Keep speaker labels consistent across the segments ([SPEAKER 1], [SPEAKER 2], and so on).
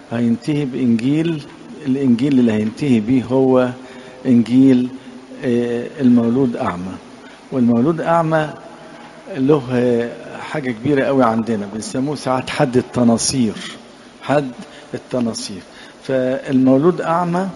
[SPEAKER 1] هينتهي بإنجيل الإنجيل اللي هينتهي بيه هو إنجيل المولود أعمى والمولود أعمى له حاجة كبيرة قوي عندنا بنسموه ساعات حد التناصير حد التناصير فالمولود أعمى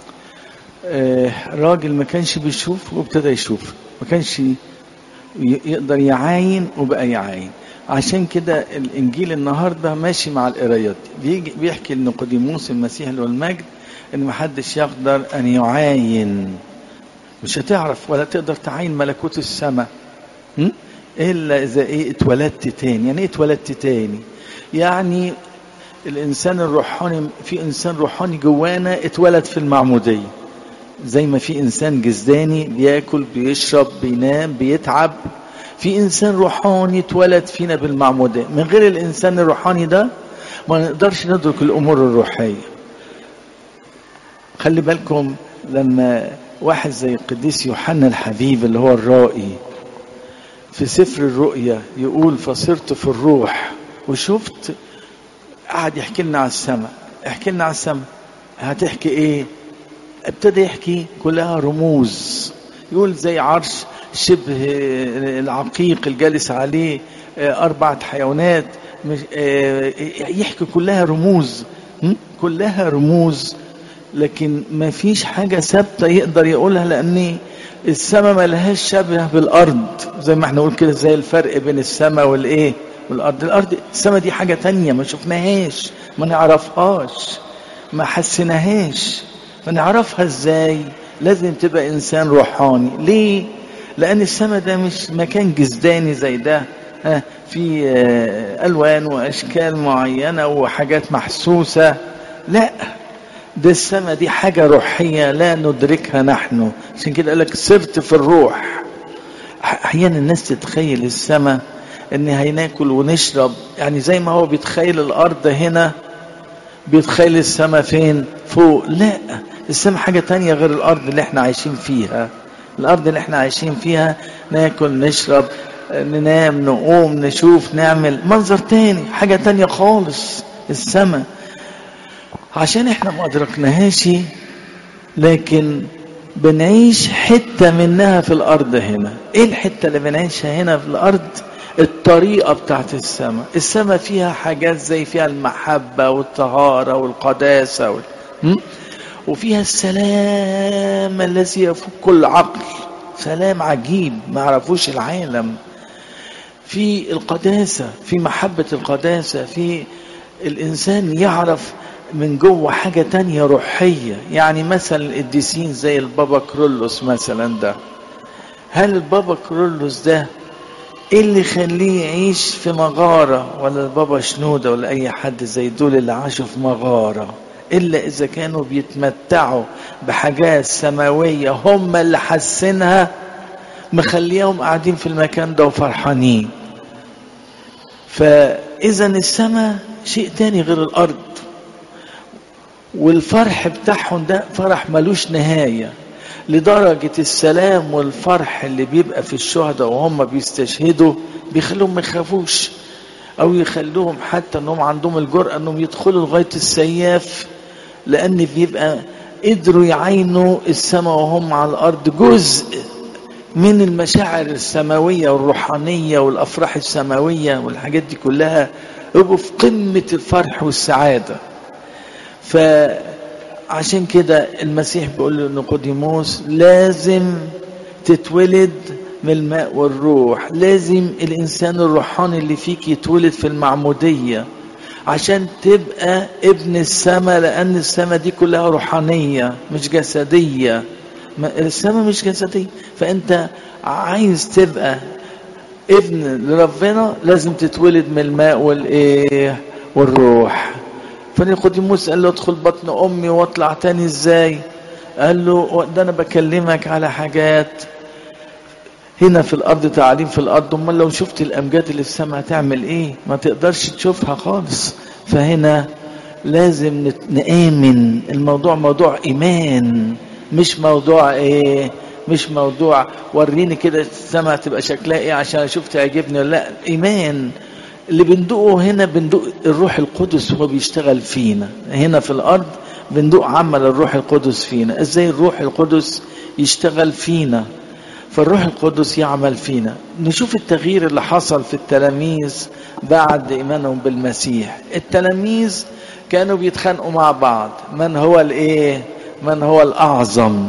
[SPEAKER 1] راجل ما كانش بيشوف وابتدى يشوف ما كانش يقدر يعاين وبقى يعاين عشان كده الانجيل النهارده ماشي مع القرايات بيجي بيحكي لنيقوديموس المسيح له المجد ان ما حدش يقدر ان يعاين مش هتعرف ولا تقدر تعاين ملكوت السماء الا اذا ايه اتولدت تاني يعني ايه اتولدت تاني يعني الانسان الروحاني في انسان روحاني جوانا اتولد في المعموديه زي ما في انسان جسداني بياكل بيشرب بينام بيتعب في انسان روحاني اتولد فينا بالمعموديه من غير الانسان الروحاني ده ما نقدرش ندرك الامور الروحيه خلي بالكم لما واحد زي القديس يوحنا الحبيب اللي هو الرائي في سفر الرؤيا يقول فصرت في الروح وشفت قعد يحكي لنا على السماء احكي لنا على السماء هتحكي ايه ابتدى يحكي كلها رموز يقول زي عرش شبه العقيق الجالس عليه أربعة حيوانات يحكي كلها رموز كلها رموز لكن ما فيش حاجة ثابتة يقدر يقولها لأن السماء ما لهاش شبه بالأرض زي ما احنا نقول كده زي الفرق بين السماء والإيه والأرض الأرض السماء دي حاجة تانية ما شفناهاش ما نعرفهاش ما حسناهاش فنعرفها ازاي لازم تبقى انسان روحاني ليه لان السماء ده مش مكان جسداني زي ده ها في الوان واشكال معينه وحاجات محسوسه لا ده السماء دي حاجه روحيه لا ندركها نحن عشان كده قال لك سرت في الروح احيانا الناس تتخيل السماء ان هناكل ونشرب يعني زي ما هو بيتخيل الارض هنا بيتخيل السماء فين فوق لا السماء حاجة تانية غير الأرض اللي احنا عايشين فيها الأرض اللي احنا عايشين فيها ناكل نشرب ننام نقوم نشوف نعمل منظر تاني حاجة تانية خالص السماء عشان احنا ما أدركناهاش لكن بنعيش حتة منها في الأرض هنا ايه الحتة اللي بنعيشها هنا في الأرض الطريقة بتاعت السماء السماء فيها حاجات زي فيها المحبة والطهارة والقداسة وال... م? وفيها السلام الذي يفوق كل عقل سلام عجيب ما عرفوش العالم في القداسة في محبة القداسة في الإنسان يعرف من جوه حاجة تانية روحية يعني مثلا القديسين زي البابا كرولوس مثلا ده هل البابا كرولوس ده ايه اللي يخليه يعيش في مغارة ولا البابا شنودة ولا اي حد زي دول اللي عاشوا في مغارة الا اذا كانوا بيتمتعوا بحاجات سماوية هم اللي حاسينها مخليهم قاعدين في المكان ده وفرحانين فاذا السماء شيء تاني غير الارض والفرح بتاعهم ده فرح ملوش نهايه لدرجة السلام والفرح اللي بيبقى في الشهداء وهم بيستشهدوا بيخلوهم ما يخافوش أو يخلوهم حتى أنهم عندهم الجرأة أنهم يدخلوا لغاية السياف لأن بيبقى قدروا يعينوا السماء وهم على الأرض جزء من المشاعر السماوية والروحانية والأفراح السماوية والحاجات دي كلها يبقوا في قمة الفرح والسعادة ف عشان كده المسيح بيقول لنيقوديموس لازم تتولد من الماء والروح لازم الانسان الروحاني اللي فيك يتولد في المعموديه عشان تبقى ابن السماء لان السماء دي كلها روحانيه مش جسديه السماء مش جسديه فانت عايز تبقى ابن لربنا لازم تتولد من الماء والايه والروح فنيقوديموس قال له ادخل بطن امي واطلع تاني ازاي قال له ده انا بكلمك على حاجات هنا في الارض تعليم في الارض امال لو شفت الامجاد اللي في السماء هتعمل ايه ما تقدرش تشوفها خالص فهنا لازم نآمن الموضوع موضوع ايمان مش موضوع ايه مش موضوع وريني كده السماء تبقى شكلها ايه عشان اشوف تعجبني ولا لا ايمان اللي بندوقه هنا بندوق الروح القدس وهو بيشتغل فينا هنا في الارض بندوق عمل الروح القدس فينا ازاي الروح القدس يشتغل فينا فالروح القدس يعمل فينا نشوف التغيير اللي حصل في التلاميذ بعد ايمانهم بالمسيح التلاميذ كانوا بيتخانقوا مع بعض من هو الايه من هو الاعظم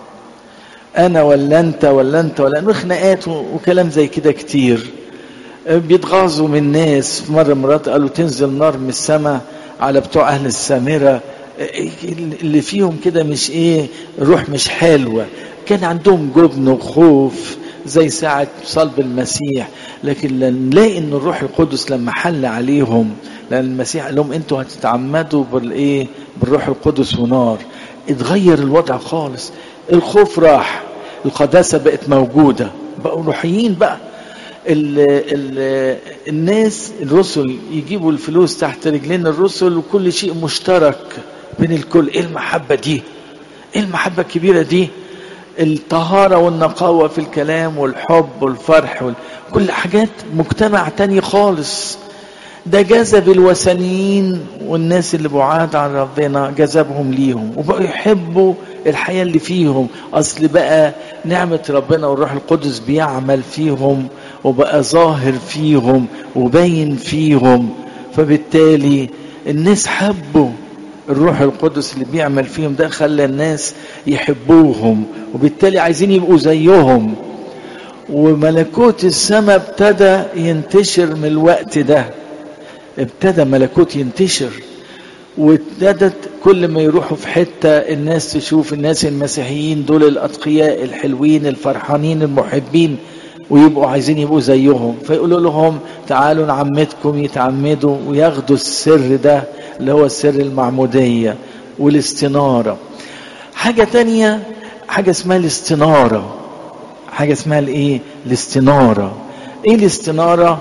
[SPEAKER 1] انا ولا انت ولا انت ولا انه خناقات وكلام زي كده كتير بيتغاظوا من الناس في مره مرات قالوا تنزل نار من السماء على بتوع اهل السامره اللي فيهم كده مش ايه روح مش حلوه كان عندهم جبن وخوف زي ساعة صلب المسيح لكن نلاقي ان الروح القدس لما حل عليهم لان المسيح قال لهم انتوا هتتعمدوا بالايه بالروح القدس ونار اتغير الوضع خالص الخوف راح القداسة بقت موجودة بقوا روحيين بقى ال ال الناس الرسل يجيبوا الفلوس تحت رجلين الرسل وكل شيء مشترك بين الكل ايه المحبة دي ايه المحبة الكبيرة دي الطهارة والنقاوة في الكلام والحب والفرح وال... كل حاجات مجتمع تاني خالص ده جذب الوثنيين والناس اللي بعاد عن ربنا جذبهم ليهم وبقوا يحبوا الحياة اللي فيهم أصل بقى نعمة ربنا والروح القدس بيعمل فيهم وبقى ظاهر فيهم وباين فيهم فبالتالي الناس حبوا الروح القدس اللي بيعمل فيهم ده خلى الناس يحبوهم وبالتالي عايزين يبقوا زيهم وملكوت السماء ابتدى ينتشر من الوقت ده ابتدى ملكوت ينتشر وابتدت كل ما يروحوا في حتة الناس تشوف الناس المسيحيين دول الأتقياء الحلوين الفرحانين المحبين ويبقوا عايزين يبقوا زيهم فيقولوا لهم تعالوا نعمدكم يتعمدوا وياخدوا السر ده اللي هو السر المعمودية والاستنارة حاجة تانية حاجة اسمها الاستنارة حاجة اسمها الايه الاستنارة ايه الاستنارة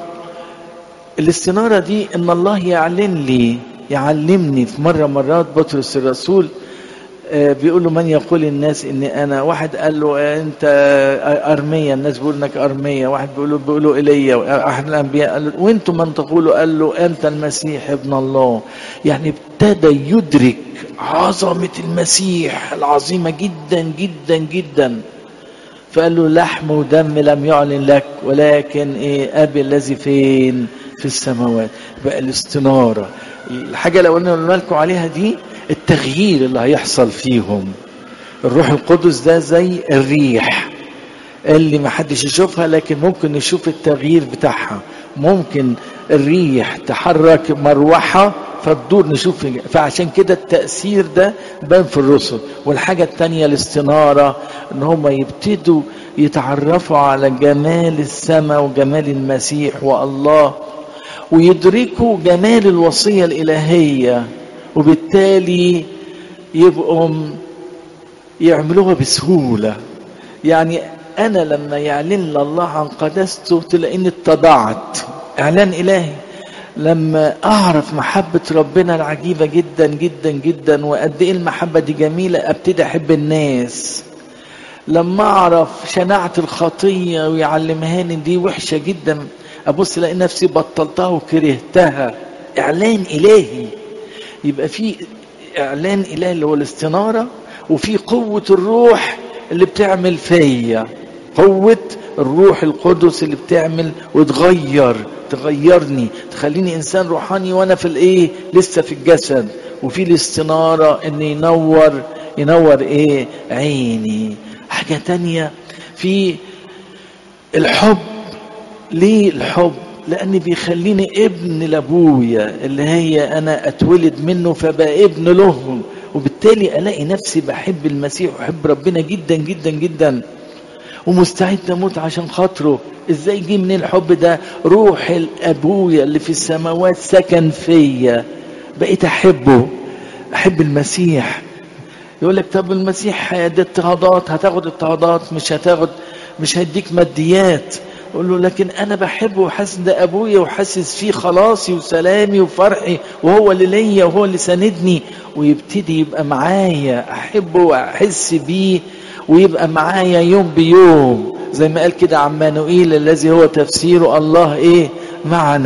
[SPEAKER 1] الاستنارة دي ان الله يعلن لي يعلمني في مرة مرات بطرس الرسول بيقول له من يقول الناس اني انا واحد قال له انت ارميه الناس بيقول انك ارميه واحد بيقول له بيقولوا ايليا احد الانبياء قال له وانتم من تقولوا قال له انت المسيح ابن الله يعني ابتدى يدرك عظمه المسيح العظيمه جدا جدا جدا فقال له لحم ودم لم يعلن لك ولكن ايه ابي الذي فين في السماوات بقى الاستناره الحاجه الاولانيه اللي لكم عليها دي التغيير اللي هيحصل فيهم الروح القدس ده زي الريح اللي ما حدش يشوفها لكن ممكن نشوف التغيير بتاعها ممكن الريح تحرك مروحة فتدور نشوف فعشان كده التأثير ده بان في الرسل والحاجة التانية الاستنارة ان هم يبتدوا يتعرفوا على جمال السماء وجمال المسيح والله ويدركوا جمال الوصية الإلهية وبالتالي يبقوا يعملوها بسهولة يعني أنا لما يعلن الله عن قداسته تلاقيني اتضعت إعلان إلهي لما أعرف محبة ربنا العجيبة جدا جدا جدا وقد إيه المحبة دي جميلة أبتدي أحب الناس لما أعرف شناعة الخطية ويعلمهاني دي وحشة جدا أبص ألاقي نفسي بطلتها وكرهتها إعلان إلهي يبقى في اعلان اله اللي هو الاستناره وفي قوه الروح اللي بتعمل فيا قوه الروح القدس اللي بتعمل وتغير تغيرني تخليني انسان روحاني وانا في الايه لسه في الجسد وفي الاستناره ان ينور ينور ايه عيني حاجه تانية في الحب ليه الحب لأن بيخليني ابن لأبويا اللي هي أنا أتولد منه فبقى ابن له وبالتالي ألاقي نفسي بحب المسيح وأحب ربنا جدا جدا جدا ومستعد أموت عشان خاطره إزاي جه من الحب ده روح الأبويا اللي في السماوات سكن فيا بقيت أحبه أحب المسيح يقول لك طب المسيح دي اضطهادات هتاخد اضطهادات مش هتاخد مش هيديك ماديات اقول له لكن انا بحبه وحاسس ده ابويا وحاسس فيه خلاصي وسلامي وفرحي وهو اللي ليا وهو اللي ساندني ويبتدي يبقى معايا احبه واحس بيه ويبقى معايا يوم بيوم زي ما قال كده عمانوئيل الذي هو تفسيره الله ايه معنا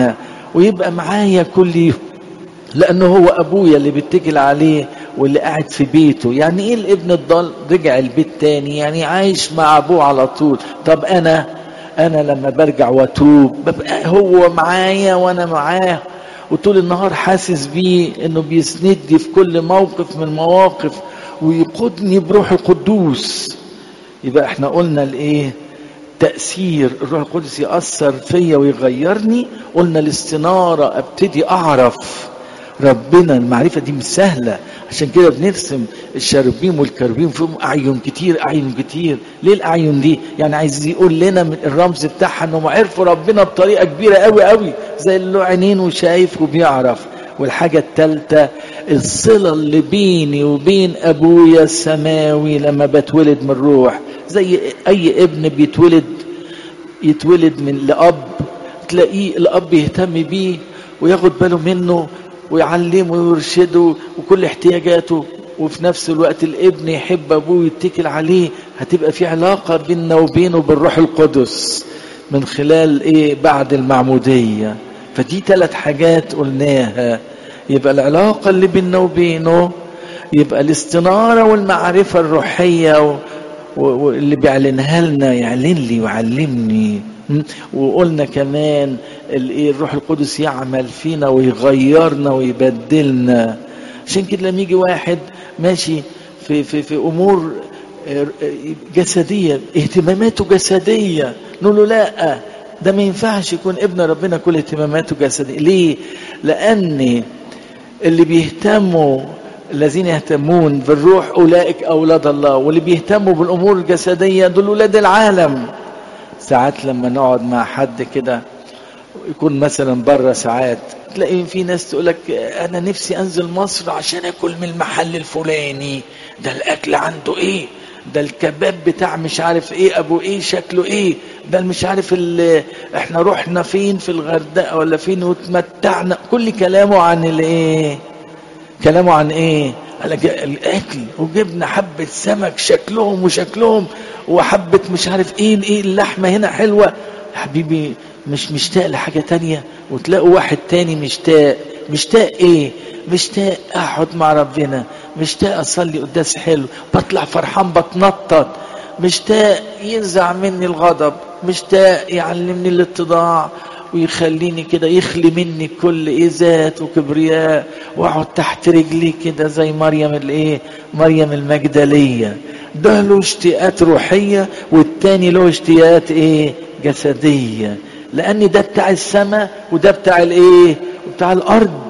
[SPEAKER 1] ويبقى معايا كل يوم لانه هو ابويا اللي بيتكل عليه واللي قاعد في بيته يعني ايه الابن الضال رجع البيت تاني يعني عايش مع ابوه على طول طب انا انا لما برجع واتوب ببقى هو معايا وانا معاه وطول النهار حاسس بيه انه بيسندني في كل موقف من المواقف ويقودني بروح القدوس يبقى احنا قلنا الايه تأثير الروح القدس يأثر فيا ويغيرني قلنا الاستنارة ابتدي اعرف ربنا المعرفة دي مش سهلة عشان كده بنرسم الشربيم والكربيم فيهم أعين كتير أعين كتير ليه الأعين دي يعني عايز يقول لنا من الرمز بتاعها أنهم عرفوا ربنا بطريقة كبيرة قوي قوي زي اللي له عينين وشايف وبيعرف والحاجة التالتة الصلة اللي بيني وبين أبويا السماوي لما بتولد من الروح زي أي ابن بيتولد يتولد من لأب تلاقيه الأب يهتم بيه وياخد باله منه ويعلمه ويرشده وكل احتياجاته وفي نفس الوقت الابن يحب ابوه ويتكل عليه هتبقى في علاقة بيننا وبينه بالروح القدس من خلال ايه بعد المعمودية فدي ثلاث حاجات قلناها يبقى العلاقة اللي بيننا وبينه يبقى الاستنارة والمعرفة الروحية واللي بيعلنها لنا يعلن لي ويعلمني وقلنا كمان الروح القدس يعمل فينا ويغيرنا ويبدلنا عشان كده لما يجي واحد ماشي في في في امور جسديه اهتماماته جسديه نقول له لا ده ما ينفعش يكون ابن ربنا كل اهتماماته جسديه ليه لان اللي بيهتموا الذين يهتمون بالروح اولئك اولاد الله واللي بيهتموا بالامور الجسديه دول اولاد العالم ساعات لما نقعد مع حد كده يكون مثلا بره ساعات تلاقي في ناس تقول لك انا نفسي انزل مصر عشان اكل من المحل الفلاني ده الاكل عنده ايه ده الكباب بتاع مش عارف ايه ابو ايه شكله ايه ده مش عارف احنا رحنا فين في الغردقه ولا فين وتمتعنا كل كلامه عن الايه كلامه عن ايه على الاكل وجبنا حبه سمك شكلهم وشكلهم وحبه مش عارف ايه ايه اللحمه هنا حلوه حبيبي مش مشتاق لحاجه تانية وتلاقوا واحد تاني مشتاق مشتاق ايه مشتاق اقعد مع ربنا مشتاق اصلي قداس حلو بطلع فرحان بتنطط مشتاق ينزع مني الغضب مشتاق يعلمني الاتضاع ويخليني كده يخلي مني كل ايه ذات وكبرياء واقعد تحت رجلي كده زي مريم الايه مريم المجدليه ده له اشتياقات روحيه والتاني له اشتياقات ايه جسديه لان ده بتاع السماء وده بتاع الايه بتاع الارض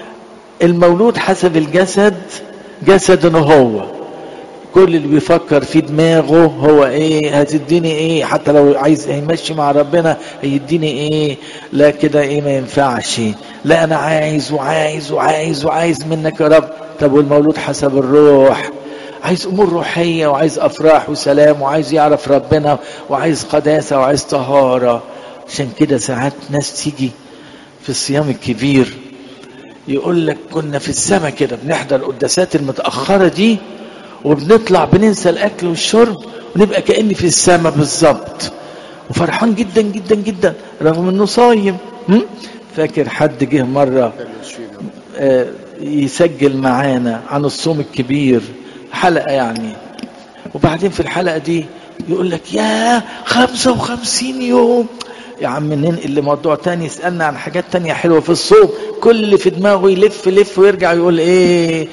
[SPEAKER 1] المولود حسب الجسد جسد هو كل اللي بيفكر في دماغه هو ايه هتديني ايه حتى لو عايز يمشي مع ربنا هيديني ايه لا كده ايه ما ينفعش لا انا عايز وعايز وعايز وعايز منك يا رب طب والمولود حسب الروح عايز امور روحيه وعايز افراح وسلام وعايز يعرف ربنا وعايز قداسه وعايز طهاره عشان كده ساعات ناس تيجي في الصيام الكبير يقول لك كنا في السماء كده بنحضر القداسات المتاخره دي وبنطلع بننسى الاكل والشرب ونبقى كاني في السماء بالظبط وفرحان جدا جدا جدا رغم انه صايم فاكر حد جه مره آه يسجل معانا عن الصوم الكبير حلقه يعني وبعدين في الحلقه دي يقول لك يا 55 يوم يا عم ننقل لموضوع تاني يسألنا عن حاجات تانية حلوة في الصوم كل اللي في دماغه يلف يلف ويرجع يقول ايه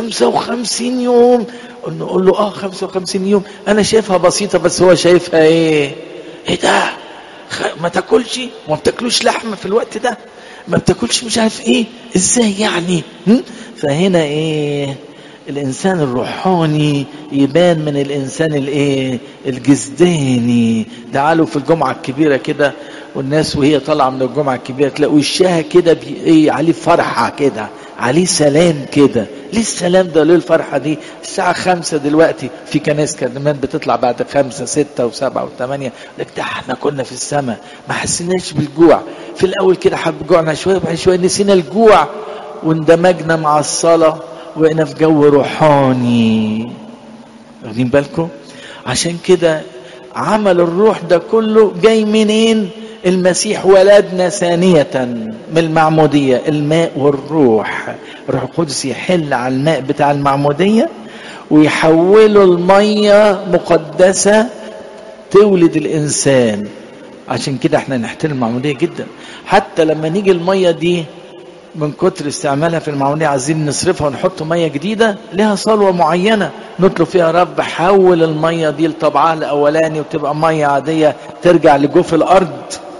[SPEAKER 1] 55 يوم نقول له اه 55 يوم انا شايفها بسيطة بس هو شايفها ايه ايه ده ما تاكلش ما بتاكلوش لحمة في الوقت ده ما بتاكلش مش عارف ايه ازاي يعني فهنا ايه الانسان الروحاني يبان من الانسان الايه الجسداني تعالوا في الجمعه الكبيره كده والناس وهي طالعه من الجمعه الكبيره تلاقوا وشها كده ايه عليه فرحه كده عليه سلام كده ليه السلام ده ليه الفرحه دي الساعه خمسة دلوقتي في كنايس كمان بتطلع بعد خمسة ستة وسبعة وثمانية لك ده احنا كنا في السماء ما حسيناش بالجوع في الاول كده حب جوعنا شويه بعد شويه نسينا الجوع واندمجنا مع الصلاه وبقينا في جو روحاني واخدين بالكم عشان كده عمل الروح ده كله جاي منين المسيح ولدنا ثانية من المعمودية الماء والروح الروح القدس يحل على الماء بتاع المعمودية ويحوله المية مقدسة تولد الإنسان عشان كده احنا نحترم المعمودية جدا حتى لما نيجي المية دي من كتر استعمالها في المعمودية عايزين نصرفها ونحط مية جديدة لها صلوة معينة نطلب فيها رب حول المية دي لطبعها الأولاني وتبقى مية عادية ترجع لجوف الأرض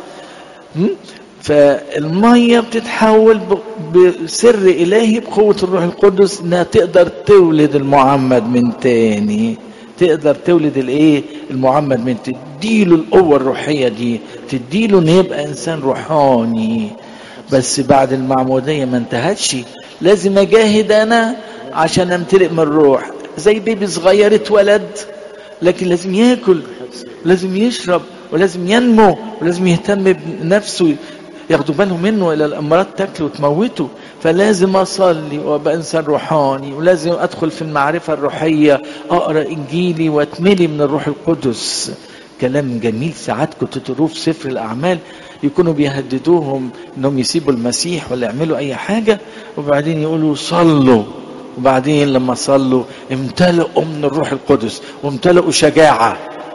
[SPEAKER 1] فالمية بتتحول بسر إلهي بقوة الروح القدس إنها تقدر تولد المعمد من تاني تقدر تولد الايه المعمد من تديله القوه الروحيه دي تديله ان يبقى انسان روحاني بس بعد المعموديه ما انتهتش لازم اجاهد انا عشان امتلئ من الروح زي بيبي صغير اتولد لكن لازم ياكل لازم يشرب ولازم ينمو ولازم يهتم بنفسه ياخدوا بالهم منه الى الامراض تاكله وتموته فلازم اصلي وابقى انسان روحاني ولازم ادخل في المعرفه الروحيه اقرا انجيلي واتملي من الروح القدس كلام جميل ساعات كنت تقروه في سفر الاعمال يكونوا بيهددوهم انهم يسيبوا المسيح ولا يعملوا اي حاجه وبعدين يقولوا صلوا وبعدين لما صلوا امتلئوا من الروح القدس وامتلئوا شجاعه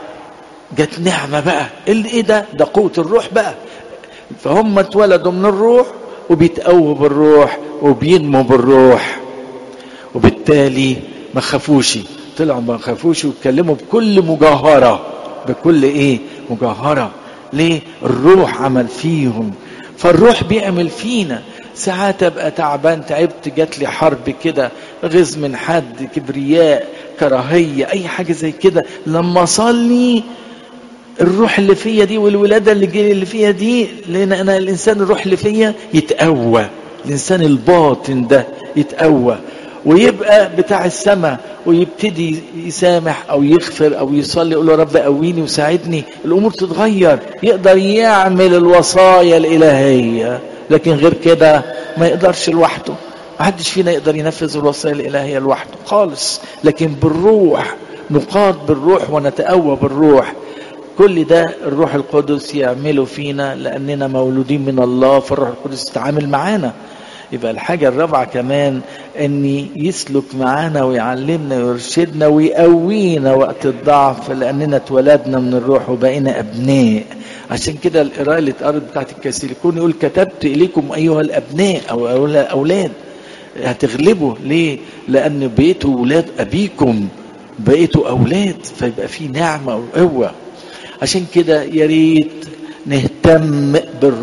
[SPEAKER 1] جت نعمه بقى ايه ده ده قوه الروح بقى فهم اتولدوا من الروح وبيتقووا بالروح وبينموا بالروح وبالتالي ما خافوش طلعوا ما خافوش واتكلموا بكل مجاهره بكل ايه مجاهره ليه الروح عمل فيهم فالروح بيعمل فينا ساعات ابقى تعبان تعبت جات لي حرب كده غز من حد كبرياء كراهيه اي حاجه زي كده لما اصلي الروح اللي فيا دي والولاده اللي جايه اللي فيها دي لان انا الانسان الروح اللي فيا يتقوى الانسان الباطن ده يتقوى ويبقى بتاع السماء ويبتدي يسامح او يغفر او يصلي يقول له رب قويني وساعدني الامور تتغير يقدر يعمل الوصايا الالهيه لكن غير كده ما يقدرش لوحده ما حدش فينا يقدر ينفذ الوصايا الالهيه لوحده خالص لكن بالروح نقاد بالروح ونتقوى بالروح كل ده الروح القدس يعمله فينا لاننا مولودين من الله فالروح القدس يتعامل معانا يبقى الحاجة الرابعة كمان ان يسلك معانا ويعلمنا ويرشدنا ويقوينا وقت الضعف لاننا اتولدنا من الروح وبقينا ابناء عشان كده القراءة اللي اتقرت بتاعت الكاثوليكون يقول كتبت اليكم ايها الابناء او اولاد هتغلبوا ليه لان بقيتوا اولاد ابيكم بقيتوا اولاد فيبقى في نعمة وقوة عشان كده يا ريت نهتم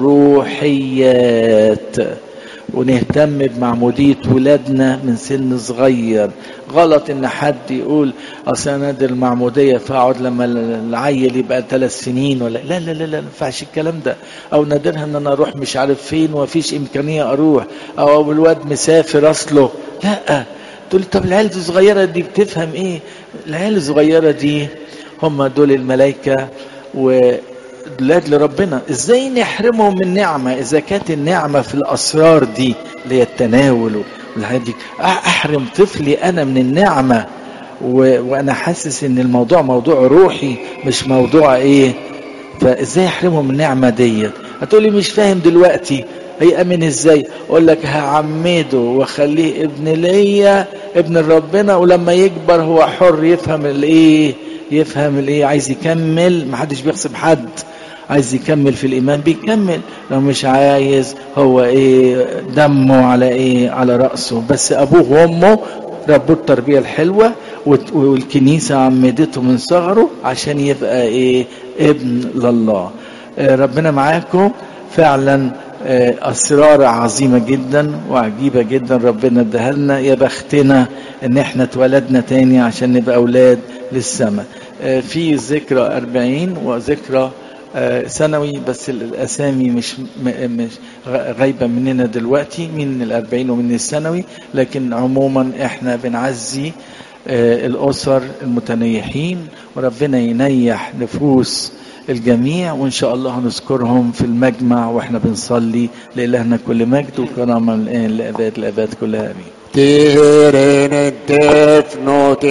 [SPEAKER 1] بالروحيات ونهتم بمعمودية ولادنا من سن صغير غلط ان حد يقول اصل انا نادر المعمودية فاقعد لما العيل يبقى ثلاث سنين ولا لا لا لا لا ما ينفعش الكلام ده او نادرها ان انا اروح مش عارف فين ومفيش امكانية اروح او الواد مسافر اصله لا تقول طب العيال الصغيرة دي بتفهم ايه العيال الصغيرة دي هم دول الملائكة و ولاد لربنا ازاي نحرمهم من نعمة اذا كانت النعمة في الاسرار دي اللي هي التناول والحاجات دي احرم طفلي انا من النعمة و... وانا حاسس ان الموضوع موضوع روحي مش موضوع ايه فازاي احرمهم من النعمة ديت هتقولي مش فاهم دلوقتي هيأمن ازاي اقول لك هعمده واخليه ابن ليا ابن ربنا ولما يكبر هو حر يفهم الايه يفهم الايه عايز يكمل محدش بيغصب حد عايز يكمل في الايمان بيكمل لو مش عايز هو ايه دمه على ايه على راسه بس ابوه وامه ربوه التربيه الحلوه والكنيسه عمدته من صغره عشان يبقى ايه ابن لله ربنا معاكم فعلا اسرار عظيمه جدا وعجيبه جدا ربنا اداها لنا يا بختنا ان احنا اتولدنا تاني عشان نبقى اولاد للسماء في ذكرى أربعين وذكرى سنوي بس الأسامي مش مش غايبة مننا دلوقتي من الأربعين ومن السنوي لكن عموما احنا بنعزي الأسر المتنيحين وربنا ينيح نفوس الجميع وإن شاء الله هنذكرهم في المجمع وإحنا بنصلي لإلهنا كل مجد وكرامة الآن لأباد الأباد كلها آمين
[SPEAKER 2] Tiren en tefnot